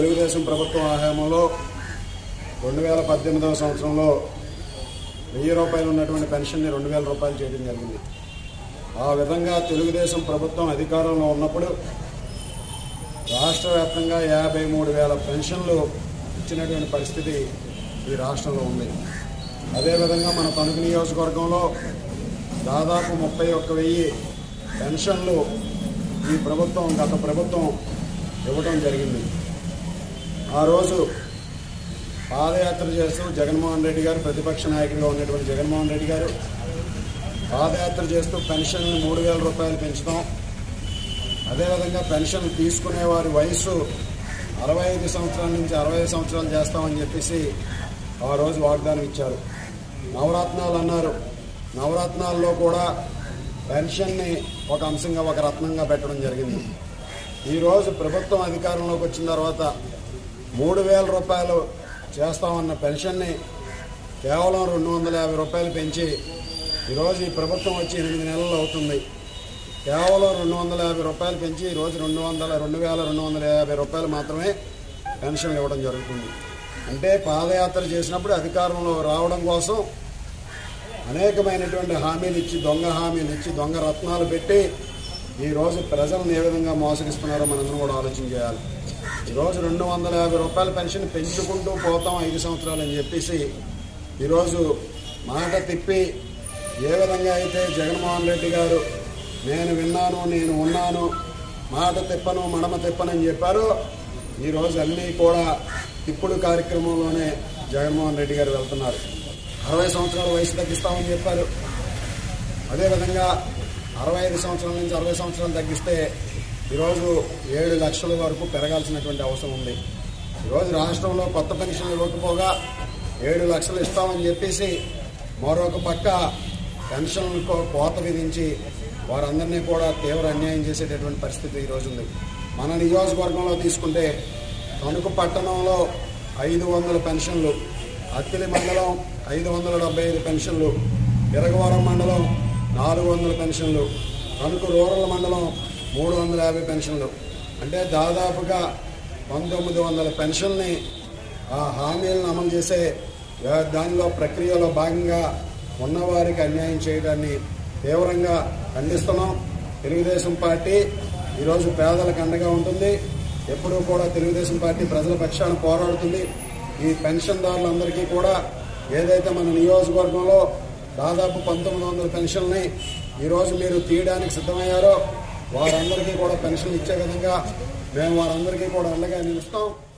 తెలుగుదేశం ప్రభుత్వం హయాంలో రెండు వేల పద్దెనిమిదవ సంవత్సరంలో వెయ్యి రూపాయలు ఉన్నటువంటి పెన్షన్ని రెండు వేల రూపాయలు చేయడం జరిగింది ఆ విధంగా తెలుగుదేశం ప్రభుత్వం అధికారంలో ఉన్నప్పుడు రాష్ట్ర వ్యాప్తంగా యాభై మూడు వేల పెన్షన్లు ఇచ్చినటువంటి పరిస్థితి ఈ రాష్ట్రంలో ఉంది అదేవిధంగా మన తణుకు నియోజకవర్గంలో దాదాపు ముప్పై ఒక్క వెయ్యి పెన్షన్లు ఈ ప్రభుత్వం గత ప్రభుత్వం ఇవ్వడం జరిగింది ఆ రోజు పాదయాత్ర చేస్తూ జగన్మోహన్ రెడ్డి గారు ప్రతిపక్ష నాయకుడిగా ఉన్నటువంటి జగన్మోహన్ రెడ్డి గారు పాదయాత్ర చేస్తూ పెన్షన్ మూడు వేల రూపాయలు పెంచుతాం అదేవిధంగా పెన్షన్ తీసుకునే వారి వయసు అరవై ఐదు సంవత్సరాల నుంచి అరవై ఐదు సంవత్సరాలు చేస్తామని చెప్పేసి ఆ రోజు వాగ్దానం ఇచ్చారు నవరత్నాలు అన్నారు నవరత్నాల్లో కూడా పెన్షన్ని ఒక అంశంగా ఒక రత్నంగా పెట్టడం జరిగింది ఈరోజు ప్రభుత్వం అధికారంలోకి వచ్చిన తర్వాత మూడు వేల రూపాయలు చేస్తామన్న పెన్షన్ని కేవలం రెండు వందల యాభై రూపాయలు పెంచి ఈరోజు ఈ ప్రభుత్వం వచ్చి ఎనిమిది నెలలు అవుతుంది కేవలం రెండు వందల యాభై రూపాయలు పెంచి ఈరోజు రెండు వందల రెండు వేల రెండు వందల యాభై రూపాయలు మాత్రమే పెన్షన్ ఇవ్వడం జరుగుతుంది అంటే పాదయాత్ర చేసినప్పుడు అధికారంలో రావడం కోసం అనేకమైనటువంటి హామీలు ఇచ్చి దొంగ హామీలు ఇచ్చి దొంగ రత్నాలు పెట్టి ఈరోజు ప్రజలను ఏ విధంగా మోసగిస్తున్నారో మనందరం కూడా ఆలోచన చేయాలి ఈరోజు రెండు వందల యాభై రూపాయల పెన్షన్ పెంచుకుంటూ పోతాం ఐదు సంవత్సరాలు అని చెప్పేసి ఈరోజు మాట తిప్పి ఏ విధంగా అయితే జగన్మోహన్ రెడ్డి గారు నేను విన్నాను నేను ఉన్నాను మాట తిప్పను మడమ తిప్పనని చెప్పారు ఈరోజు అన్నీ కూడా తిప్పుడు కార్యక్రమంలోనే జగన్మోహన్ రెడ్డి గారు వెళ్తున్నారు అరవై సంవత్సరాల వయసు తగ్గిస్తామని చెప్పారు అదేవిధంగా అరవై ఐదు సంవత్సరాల నుంచి అరవై సంవత్సరాలు తగ్గిస్తే ఈరోజు ఏడు లక్షల వరకు పెరగాల్సినటువంటి అవసరం ఉంది ఈరోజు రాష్ట్రంలో కొత్త పెన్షన్లు ఇవ్వకపోగా ఏడు లక్షలు ఇస్తామని చెప్పేసి మరొక పక్క పెన్షన్లకు కోత విధించి వారందరినీ కూడా తీవ్ర అన్యాయం చేసేటటువంటి పరిస్థితి ఈరోజు ఉంది మన నియోజకవర్గంలో తీసుకుంటే తణుకు పట్టణంలో ఐదు వందల పెన్షన్లు అత్తిలి మండలం ఐదు వందల డెబ్బై ఐదు పెన్షన్లు ఇరగవరం మండలం నాలుగు వందల పెన్షన్లు తణుకు రూరల్ మండలం మూడు వందల యాభై పెన్షన్లు అంటే దాదాపుగా పంతొమ్మిది వందల పెన్షన్ని ఆ హామీలను అమలు చేసే ఆ, దానిలో ప్రక్రియలో భాగంగా ఉన్నవారికి అన్యాయం చేయడాన్ని తీవ్రంగా ఖండిస్తున్నాం తెలుగుదేశం పార్టీ ఈరోజు పేదలకు అండగా ఉంటుంది ఎప్పుడూ కూడా తెలుగుదేశం పార్టీ ప్రజల పక్షాన పోరాడుతుంది ఈ పెన్షన్దారులందరికీ కూడా ఏదైతే మన నియోజకవర్గంలో దాదాపు పంతొమ్మిది వందల పెన్షన్ని ఈరోజు మీరు తీయడానికి సిద్ధమయ్యారో వారందరికీ కూడా పెన్షన్ ఇచ్చే విధంగా మేము వారందరికీ కూడా అండగా నిలుస్తాం